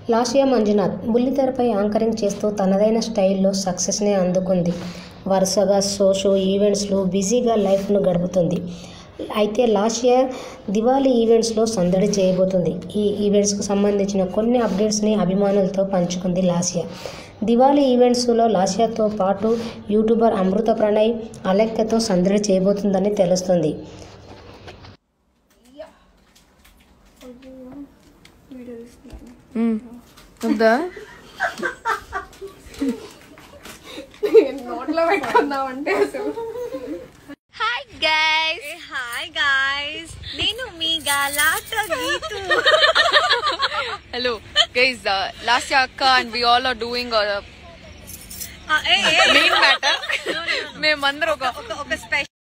లాషియా Manjunath బుల్లితెరపై anchoring చేస్తూ తనదైన స్టైల్లో సక్సెస్ని అందుకుంది వరుసగా షోషో ఈవెంట్స్లో బిజీగా లైఫ్ను గడుపుతుంది అయితే లాషియా దివాళీ ఈవెంట్స్లో సందడి చేయబోతుంది ఈ ఈవెంట్స్కు సంబంధించిన కొన్ని అప్డేట్స్ని అభిమానులతో పంచుకుంది లాషియా దివాళీ ఈవెంట్స్లో లాషియాతో పాటు యూట్యూబర్ అమృత ప్రణయ్ అలెక్కతో సందడి చేయబోతుందని తెలుస్తుంది ఉందా నోట్లో పెట్టుకుందామంటే అసలు హాయ్ గైస్ హాయ్ గాయ్స్ నేను మీ Galatta Geetu hello guys last అక్క and we all are doing ah, ఏ, ఏ, మెయిన్ మ్యాటర్ మేమందరం ఒక ఒక- ఒక స్పెషల్